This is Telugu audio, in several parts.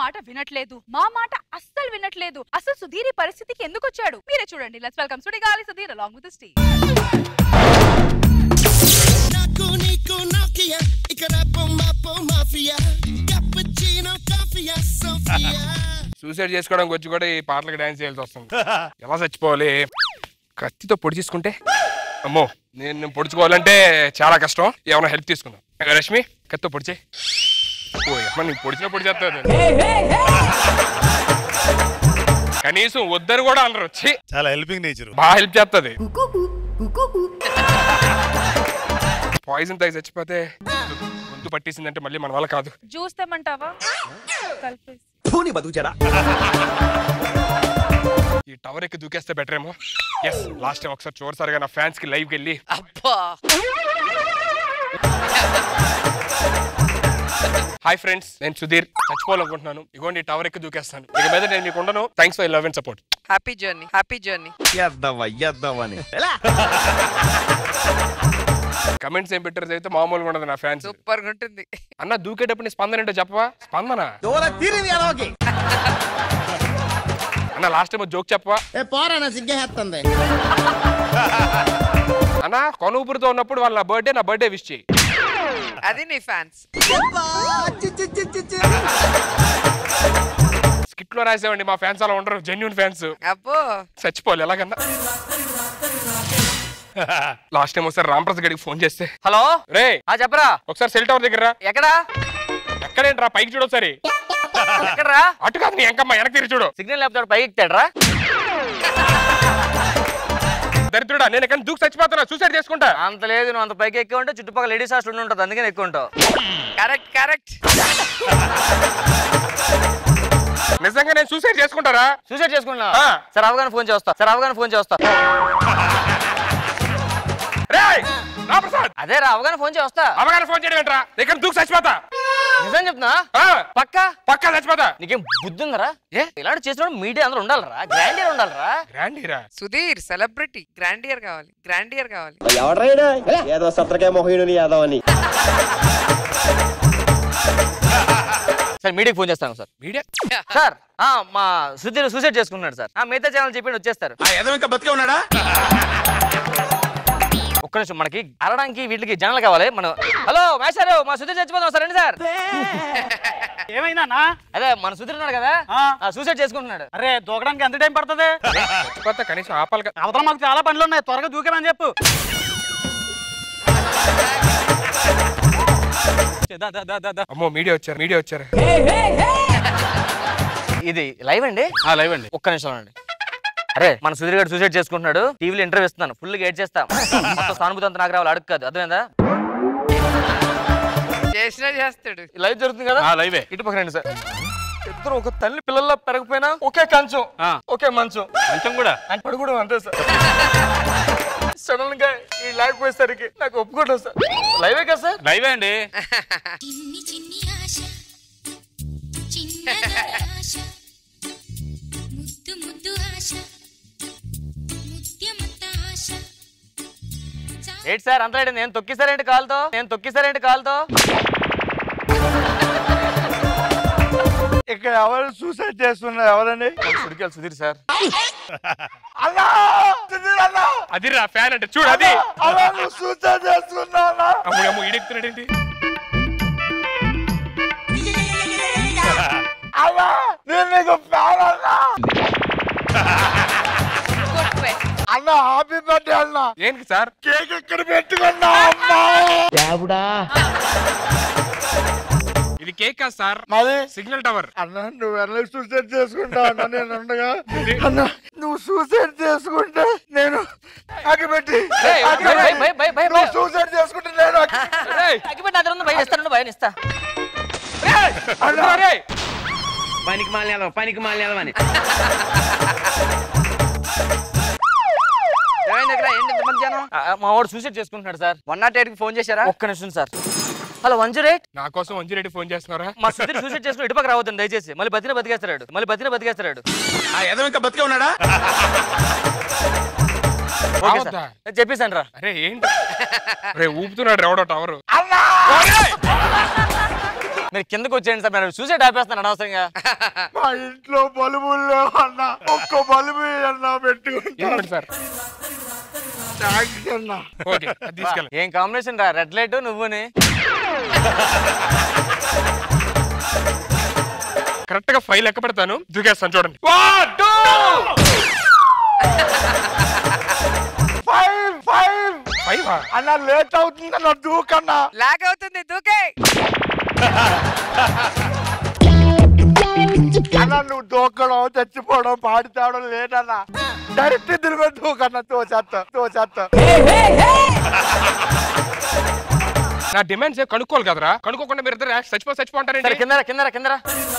మాట వినట్లేదు మా మాట అస్సలు వినట్లేదు అసలు సుధీర్ ఈ పరిస్థితికి ఎందుకు వచ్చాడు మీరే చూడండి let's welcome Sudigali Sudheer along with స్టీ నాకు నీకు నాకియా ఇక్కడ పొమ్మాపో మాఫియా cappuccino కాఫియా సోఫియా సూసైడ్ చేసుకోవడానికి వచ్చి కూడా ఈ పాటలకు డాన్స్ చేయాల్సి వస్తుంది ఎలా చచ్చిపోవాలి కత్తితో పొడి తీసుకుంటే అమ్మో నేను పొడుచుకోవాలంటే చాలా కష్టం ఏమైనా హెల్ప్ తీసుకుందాం ఇక రష్మి కత్తితో పొడిచే ఓ అమ్మ నీకు పొడిచిన పొడి చేస్తుంది కనీసం వద్దని కూడా అనరు వచ్చి చాలా హెల్పింగ్ నేచర్ బాగా హెల్ప్ చేస్తుంది పాయిజన్ తాగి చచ్చిపోతే గొంతు పట్టేసిందంటే మళ్ళీ మన వల్ల కాదు జ్యూస్ తెమ్మంటావా కలిపేసి ఈ టవర్ ఎక్కి దూకేస్తే బెటర్ ఏమో ఎస్ లాస్ట్ టైం ఒకసారి చూడసారిగా నా ఫ్యాన్స్ కి లైవ్ వెళ్ళి అబ్బా హాయ్ ఫ్రెండ్స్ నేను సుధీర్ చచ్చిపోవాలనుకుంటున్నాను ఇగోండి ఈ టవర్ ఎక్కి దూకేస్తాను ఇక మీద నేను మీకు ఉండను thanks for love and support happy journey happy journey comments ఏం పెట్టారు అయితే మామూలుగా ఉండదు నా ఫ్యాన్స్ సూపర్ గా ఉంటుంది అన్న దూకేటప్పుడు నీ స్పందన ఏంటో చెప్పవా స్పందన అన్న లాస్ట్ టైం జోక్ చెప్పవా ఏ పోరా నా సిగ్గేస్తుంది అన్న కొన ఊపిరితో ఉన్నప్పుడు వాళ్ళ బర్త్డే నా బర్త్డే విష్ చేయి అది నీ ఫ్యాన్స్ స్కిట్ లో రాసామండి మా ఫ్యాన్స్ అలా ఉండరు జెన్యున్ ఫ్యాన్స్ అబ్బో చచ్చిపోవాలి ఎలాగన్నా లాస్ట్ టైం ఒకసారి రామప్రసాద్ గడికి ఫోన్ చేస్తే హలో రే ఆ చెప్పరా ఒకసారి సెల్ టవర్ దగ్గర రా. ఎక్కడా ఎక్కడేంట్రా పైకి చూడు ఒకసారి ఎక్కడరా అటు కాదు నీ ఎంకమ్మ వెనక్కి తిరిగి చూడు సిగ్నల్ లేకపోతే పైకి ఎక్కుతాడరా దరిద్రుడా నేను ఎక్కడ దూకి చచ్చిపోతున్నా సూసైడ్ చేసుకుంటా అంత లేదు నువ్వు అంత పైకి ఎక్కువ ఉంటే చుట్టుపక్కల లేడీస్ హాస్టల్ ఉండి ఉంటుంది అందుకని ఎక్కువ ఉంటావు కరెక్ట్ కరెక్ట్ నిజంగా నేను సూసైడ్ చేసుకుంటారా సూసైడ్ చేసుకున్నా ఆ. సరే అవగానే ఫోన్ చేస్తా సరే అవగానే ఫోన్ చేస్తా రే రామప్రసాద్ అదే రా అవగానే ఫోన్ చేస్తా అవగానే ఫోన్ చేయడం ఏంట్రా ఇక్కడ దూకి చచ్చిపోతా నిజం చెప్తున్నా ఆ, పక్క పక్కా చచ్చిపోతా నీకేం బుద్ధి ఉందరా ఏ? ఇలాంటి చేసినప్పుడు మీడియా అందరూ ఉండాలరా గ్రాండియర్ ఉండాలరా గ్రాండీరా సుధీర్ సెలబ్రిటీ గ్రాండ్ ఇయర్ కావాలి గ్రాండ్ ఇయర్ కావాలి ఎవడ్రైనా ఏదో సత్రకే మొహీనుని యాదవ్ అని సరే మీడియాకి ఫోన్ చేస్తాను సార్ మీడియా సార్ ఆ, మా సుధీర్ సూసైడ్ చేసుకున్నాడు సార్ ఆ మిగతా ఛానల్ చెప్పి వచ్చేస్తారు ఆ ఏదో ఇంకా బతికే ఉన్నాడా ఒక్క నిమిషం మనకి అరడానికి వీటికి జనాలు కావాలి మనం హలో మేషారు మా సుధీర్ చచ్చిపోతాం సార్ రండి సార్ ఏమైనా అదే మన సుధీర్ ఉన్నాడు కదా ఆ. ఆ, సూసైడ్ చేసుకుంటున్నాడు అరే దూకడానికి ఎంత టైం పడుతుంది చచ్చిపోతా కనీసం ఆపాలి కదా. అవతల మాకు చాలా పనులు ఉన్నాయి త్వరగా దూకమని చెప్పు దా, దా, దా, దా, దా. అమ్మో మీడియా వచ్చారు మీడియా వచ్చారు ఇది లైవ్ అండి లైవ్ అండి ఒక్క నిమిషం అండి అరే మన సుధీర్ గారు సూసైడ్ చేసుకుంటున్నాడు టీవీలో ఇంటర్వ్యూ ఇస్తున్నాను ఫుల్ గా ఏడ్ చేస్తాం మొత్తం సానుభూతి అంతా నాకు రావాలి అడుగు కాదు అర్థమైందా చేసినా చేస్తాడు లైవ్ జరుగుతుంది కదా లైవే ఇటు పక్క రండి సార్ ఇద్దరు ఒక తల్లి పిల్లల్లో పెరగపోయినా ఒకే కంచం ఆ. ఒకే మంచం కొంచెం కూడా అని పడుకోవడం అంతే సార్ సడన్ గా ఈ లేకపోయేసరికి నాకు ఒప్పుకోవడం సార్ లైవే కదా సార్ లైవే అండి చిన్ని చిన్ని ఆశ చిన్నదాని ఆశ ముద్దు ముద్దు ఆశ ముత్యమంత ఆశ ఏంటి సార్ అంత ఏంటి నేను తొక్కిసారేంటి కాలుతో నేను తొక్కిసారేంటి కాలుతో ఇక్కడ ఎవరు సూసైడ్ చేస్తున్నారు ఎవరండి సుడికాలు సుధీర్ సార్ అన్నా సుధీర్ అన్నా అది రా ఫ్యాన్ అంటే చూడు అది అలా నువ్వు సూసైడ్ చేస్తున్నా అన్నా అమ్మో అమ్మో ఈడెక్కుతున్నాడు ఏంటి అన్నా నేను నీకు ఫ్యాన్ అన్నా గుడ్ క్వెస్ట్ అన్నా హ్యాపీ బర్త్డే అన్నా ఏంటి సార్ కేక్ ఇక్కడ పెట్టుకున్నా అమ్మా ఇది కేక్ కాదు సార్ మరి సిగ్నల్ టవర్ అన్నా నువ్వు ఎలా సూసైడ్ చేసుకుంటావు అన్న నేను ఉండగా అన్నా నువ్వు సూసైడ్ చేసుకుంటే నేను అగ్గిపెట్టి ఏయ్, భయ్, భయ్, భయ్, భయ్, భయ్, నువ్వు భయ్. సూసైడ్ చేసుకుంటే నేను అగ్గి- అగ్గిపెట్టి నా దగ్గర ఉంది, భయం ఇస్తాను భయం ఇస్తా పనికి మాలిన పనికి మాలిన అని ఏమైంది ఇక్కడ ఏంటి ఇంతమంది జనం ఆ, మా వాడు సూసైడ్ చేసుకుంటున్నాడు సార్ వన్ నాట్ ఎయిట్ కి ఫోన్ చేశారా ఒక్క నిమిషం sir hello one zero eight నా కోసం మంజు రెడ్డి ఫోన్ చేస్తున్నారా మా సుధీర్ సూసైడ్ చేసుకుని ఇటుపక్క రావద్దండి దయచేసి మళ్ళీ బతిన బతికేస్తాడు మళ్ళీ బతిన బతికేస్తాడు ఆ ఏదో ఇంకా బతికే ఉన్నాడా ఓకే రావద్దా? సార్ చెప్పేసాను రా అరే ఏంటి రే ఊపుతున్నాడు ఎవడో టవర్ మీరు కిందకు వచ్చేయండి సార్ మీరు సూసైడ్ ఆపేస్తాను అనవసరంగా మా ఇంట్లో బలుబులు లేవన్నా ఒక్క బలుబు అన్నా పెట్టుకుంటా ఏమండి సార్ థ్యాంక్స్ అన్నా ఓకే అది తీసుకెళ్ళండి ఏం కాంబినేషన్ రా రెడ్ లైట్ నువ్వుని కరెక్ట్ గా ఫైల్ లెక్క పెడతాను దూకేస్తాను చూడండి One, two! Five five Five ఆ? అన్న లేట్ అవుతుంది అన్న దూకన్నా లాగ్ అవుతుంది దూకే అన్న నువ్వు దూకడం చచ్చిపోవడం పాడి తేవడం లేదన్నా డైరెక్ట్ తిరిగి దూకన్నా తోచేస్తా తోచేస్తా నా డిమాండ్స్ ఏం కనుక్కోవాలి కదరా కనుక్కోకుండా మీరు ఇద్దరు చచ్చిపో సరే చచ్చిపోంటారండి కిందరా కిందరా కిందరా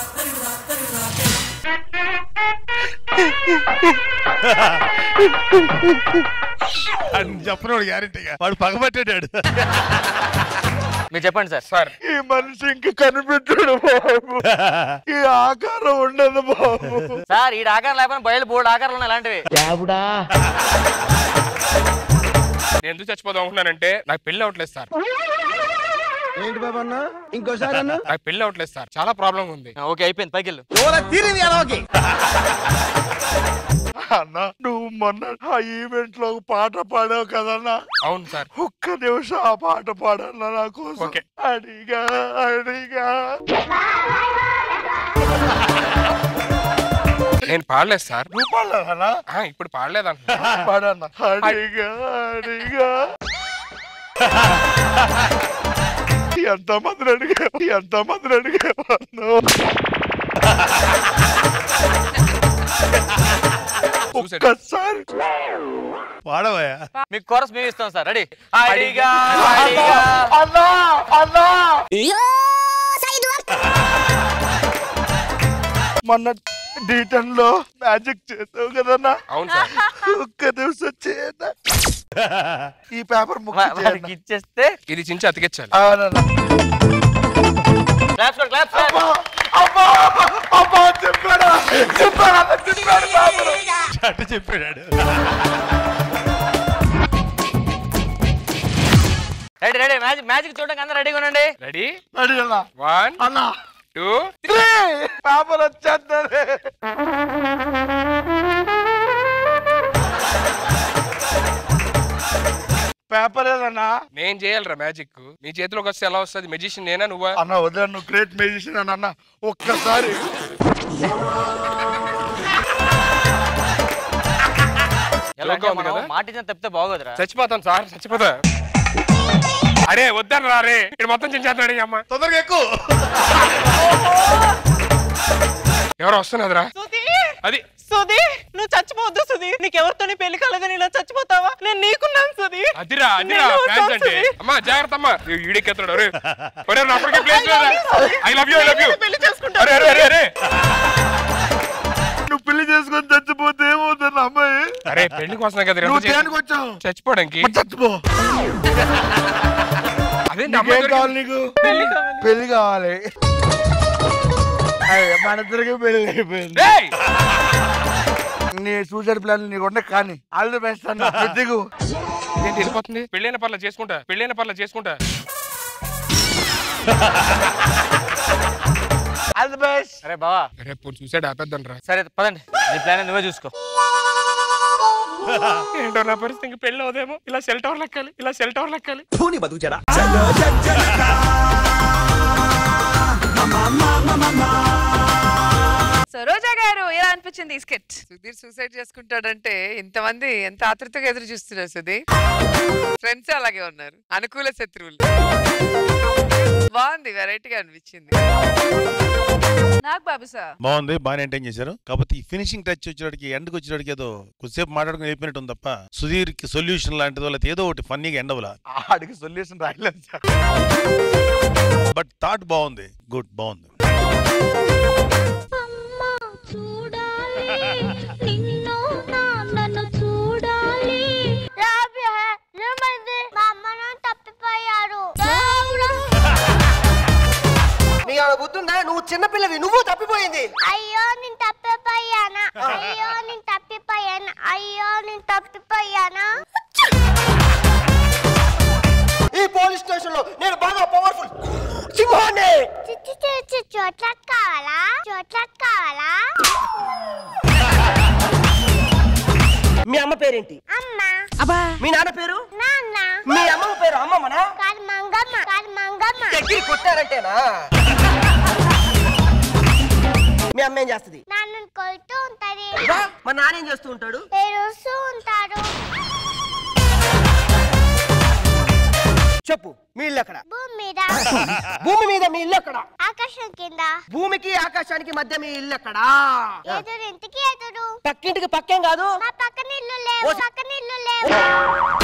చెప్పినోడు గ్యారెంటీగా వాడు పగబట్టాడు మీరు చెప్పండి సార్ సార్ ఈ మనిషి ఇంక కనిపెట్టాడు బాబు ఈ ఆకారం ఉండదు బాబు సార్ ఈ ఆకారం లేకపోయినా బయలు బోర్డు ఆకారాలు ఉన్నాయి ఇలాంటివి నేను ఎందుకు చచ్చిపోదాం అనుకున్నానంటే నాకు పెళ్లి అవట్లేదు సార్ ఏంటి బాబు అన్న ఇంకోసారి అన్న నాకు పెళ్లి అవట్లేదు సార్ చాలా ప్రాబ్లం ఉంది ఓకే అయిపోయింది పైకి వెళ్ళు తీరింది ఎలాగే అన్న నువ్వు మొన్న ఆ ఈవెంట్ లో ఒక పాట పాడావు కదన్నా అవును సార్ ఒక్క నిమిషం ఆ పాట పాడన్నా నా కోసం ఓకే. అడిగా అడిగా నేను పాడలేదు సార్ నువ్వు పాడలేదన్నా ఆ, ఇప్పుడు పాడలేదంట పాడన్నా అడిగా అడిగా ఎంత మందిని అడిగా ఎంత మందిని అడిగా ఒక్కసారి వాడవయ్యా మీకు కోరస్ మేము ఇస్తాం సార్ రెడీ అడిగా అడిగా అన్నా అన్నా మొన్న డీటెన్ లో మ్యాజిక్ చేసావు కదన్నా అవును సార్ ఒక్క నిమిషం చేయన్నా ఈ పేపర్ ముక్క వా- వాడికి ఇచ్చేస్తే ఇది చించి అతికించాలి అవునన్నా క్లాప్స్ కొడు క్లాప్స్ అబ్బా అబ్బా అబ్బా చెప్పాడా చెప్పాడా చెప్పాడు పేపర్ అట్ట చెప్పాడు రెడీ రెడీ మ్యాజిక్ మ్యాజిక్ చూడడానికి అందరూ రెడీగా ఉండండి రెడీ అడి అన్నా వన్ అన్నా టూ త్రీ పేపర్ వచ్చేస్తుంది పేపర్ ఏదన్నా నేను చేయాలిరా మ్యాజిక్ నీ చేతిలోకి వస్తే ఎలా వస్తుంది మెజిషియన్ నేనా నువ్వా అన్న వదిలే నువ్వు గ్రేట్ మ్యూజిషియన్ అని అన్న ఒక్కసారి ఎలా జోక్గా ఉంది మనం కదా? మాట ఇచ్చిన తప్పితే బాగోదురా చచ్చిపోతాను సార్ చచ్చిపోతా అరే వద్దాను రా రే ఇక్కడ మొత్తం చించేస్తాడు ఈ అమ్మ తొందరగా ఎక్కువ ఎవరు వస్తున్నదిరా అది సుధీ నువ్వు చచ్చిపోవద్దు సుధీ నీకు ఎవరితోని పెళ్లి కాలేదని ఇలా చచ్చిపోతావా నేను నీకున్నాను సుధీ అదిరా అదిరా నేను ఫ్యాన్స్ అంటే వస్తాను. అమ్మా జాగ్రత్త అమ్మా ఈడికెత్తాడు అరే ఒరే నా అప్పటికే ప్లేస్ లేదా I love you I love you పెళ్లి చేసుకుంటా అరే అరే అరే అరే నువ్వు పెళ్లి చేసుకొని చచ్చిపోతే ఏమవుతుంది అమ్మాయి అరే పెళ్లికి వస్తున్నా కదా నువ్వు ఎంత దేనికి వచ్చావు చచ్చిపోవడానికి మరి చచ్చిపో అదే నీకేం కావాలి నీకు పెళ్లి కావాలి అయ్య, మన ఇద్దరికి పెళ్లి అయిపోయింది నీ సూసైడ్ ప్లాన్ నీకు ఉండే కానీ ఆల్ ది బెస్ట్ అన్న దిగు ఏంటి వెళ్ళిపోతుంది పెళ్ళైన పర్ల చేసుకుంటా పెళ్ళైన పర్ల చేసుకుంటా ఆల్ ది బెస్ట్ అరే బావా అరే ఇప్పుడు చూసాడు ఆపేద్దాం రా సరే పదండి నీ ప్లాన్ నువ్వే చూసుకో ఏంటో నా పరిస్థితి ఇంక పెళ్ళి అవుదేమో ఇలా సెల్ టవర్ లెక్కాలి ఇలా సెల్ టవర్ లెక్కాలి సరోజా గారు ఎలా అనిపించింది ఈ స్కెచ్ సుధీర్ సూసైడ్ చేసుకుంటాడంటే ఇంతమంది ఎంత ఆతృతగా ఎదురు చూస్తున్నారు సుధీర్ ఫ్రెండ్స్ అలాగే ఉన్నారు అనుకూల శత్రువులు బాగుంది వెరైటీగా అనిపించింది నాకు బాబు సార్ బాగుంది బాగా మెయింటైన్ చేశారు కాకపోతే ఈ ఫినిషింగ్ టచ్ వచ్చేటికి ఎండ్కి వచ్చేటికి ఏదో కొద్దిసేపు మాట్లాడుకుని అయిపోయినట్టు ఉంది తప్ప సుధీర్ కి సొల్యూషన్ లాంటిదో లేకపోతే ఏదో ఒకటి ఫన్నీగా ఎండ్ అవ్వలా ఆడికి సొల్యూషన్ రాయలేదు సార్ బట్ థాట్ బాగుంది గుడ్ బాగుంది చూడాలి నిన్ను నాన్నను చూడాలి ఏమైంది మా అమ్మ నాన్న తప్పిపోయారు నీ ఆడ బుద్ధుందా నువ్వు చిన్నపిల్లవి నువ్వు తప్పిపోయింది అయ్యో నేను తప్పిపోయానా అయ్యో నేను తప్పిపోయాను అయ్యో నేను తప్పిపోయానా ఈ పోలీస్ స్టేషన్ లో నేను బాగా పవర్ఫుల్ సింహాన్ని చిచ్చి మీ అమ్మ పేరేంటి అమ్మ మీ నాన్న పేరు నాన్న మీ అమ్మ పేరు అమ్మమ్మనా కాదు మంగమ్మ కాదు మంగమ్మ ఎక్కి కొట్టారంటేనా మీ అమ్మ ఏం చేస్తుంది నాన్నని కొడుతూ ఉంటది బా, మా నాన్న ఏం చేస్తూ ఉంటాడు ఏడుస్తూ ఉంటాడు చెప్పు మీ ఇల్లు ఎక్కడ భూమి మీద భూమి మీద మీ ఇల్లు ఎక్కడ ఆకాశం కింద భూమికి ఆకాశానికి మధ్య మీ ఇల్లు ఎక్కడ ఎదురు ఇంటికి ఎదురు పక్కింటికి పక్కేం కాదు మా పక్కన ఇల్లు లేవు పక్కన ఇల్లు లేవు